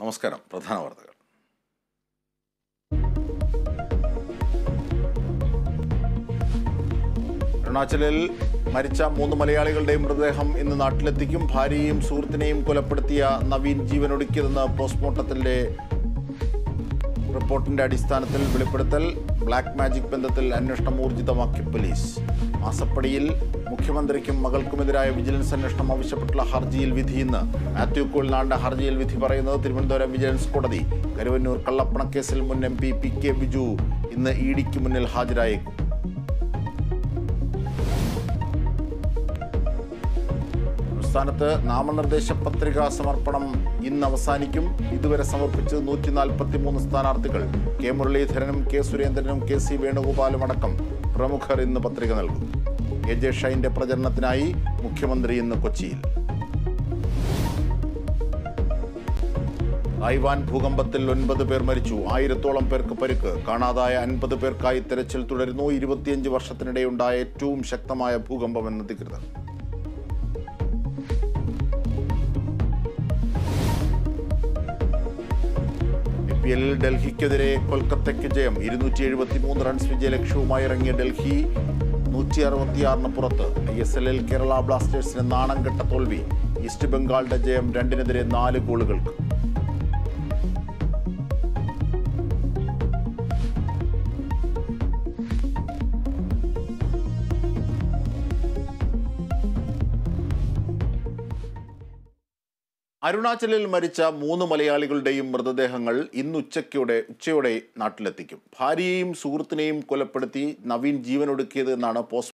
നമസ്കാരം പ്രധാന വാർത്തകൾ അരുണാചലിൽ മരിച്ച മൂന്ന് മലയാളികളുടെയും മൃതദേഹം ഇന്ന് നാട്ടിലെത്തിക്കും ഭാര്യയെയും സുഹൃത്തിനെയും കൊലപ്പെടുത്തിയ നവീൻ ജീവനൊടുക്കിയതെന്ന് പോസ്റ്റ്മോർട്ടത്തിന്റെ റിപ്പോർട്ടിന്റെ അടിസ്ഥാനത്തിൽ വെളിപ്പെടുത്തൽ ബ്ലാക്ക് മാജിക് ബന്ധത്തിൽ അന്വേഷണം ഊർജിതമാക്കി പോലീസ് മാസപ്പടിയിൽ മുഖ്യമന്ത്രിക്കും മകൾക്കുമെതിരായ വിജിലൻസ് അന്വേഷണം ആവശ്യപ്പെട്ടുള്ള ഹർജിയിൽ വിധി ഇന്ന് മാത്യു കുൾനാടിന്റെ ഹർജിയിൽ വിധി പറയുന്നത് തിരുവനന്തപുരം വിജിലൻസ് കോടതി കരുവന്നൂർ കള്ളപ്പണക്കേസിൽ മുൻ M P P K Biju ഇന്ന് ഇ ഡിക്ക് മുന്നിൽ ഹാജരായേക്കും സംസ്ഥാനത്ത് നാമനിർദ്ദേശ പത്രികാ സമർപ്പണം ഇന്ന് അവസാനിക്കും ഇതുവരെ സമർപ്പിച്ച് നൂറ്റി നാൽപ്പത്തി മൂന്ന് സ്ഥാനാർത്ഥികൾ കെ മുരളീധരനും കെ സുരേന്ദ്രനും കെ സി വേണുഗോപാലും അടക്കം പ്രമുഖർ ഇന്ന് പത്രിക നൽകും എ ജെ ഷൈന്റെ പ്രചരണത്തിനായി മുഖ്യമന്ത്രി ഇന്ന് കൊച്ചിയിൽ തായ്വാൻ ഭൂകമ്പത്തിൽ ഒൻപത് പേർ മരിച്ചു ആയിരത്തോളം പേർക്ക് പരിക്ക് കാണാതായ അൻപത് പേർക്കായി തെരച്ചിൽ തുടരുന്നു ഇരുപത്തിയഞ്ച് വർഷത്തിനിടെയുണ്ടായ ഏറ്റവും ശക്തമായ ഭൂകമ്പമെന്ന് അധികൃതർ ഐ പി എല്ലിൽ ഡൽഹിക്കെതിരെ കൊൽക്കത്തയ്ക്ക് ജയം ഇരുന്നൂറ്റി എഴുപത്തി മൂന്ന് റൺസ് വിജയലക്ഷ്യവുമായി ഇറങ്ങിയ ഡൽഹി നൂറ്റി അറുപത്തിയാറിന് പുറത്ത് ഐ എസ് എല്ലിൽ കേരള ബ്ലാസ്റ്റേഴ്സിന് നാണം കെട്ട തോൽവി ഈസ്റ്റ് ബംഗാളിന്റെ ജയം രണ്ടിനെതിരെ നാല് ഗോളുകൾക്ക് അരുണാചലിൽ മരിച്ച മൂന്ന് മലയാളികളുടെയും മൃതദേഹങ്ങൾ ഇന്ന് ഉച്ചയ്ക്കോടെ ഉച്ചയോടെ നാട്ടിലെത്തിക്കും ഭാര്യയെയും സുഹൃത്തിനെയും കൊലപ്പെടുത്തി നവീൻ ജീവനൊടുക്കിയത് എന്നാണ് പോസ്റ്റ്മോർട്ടം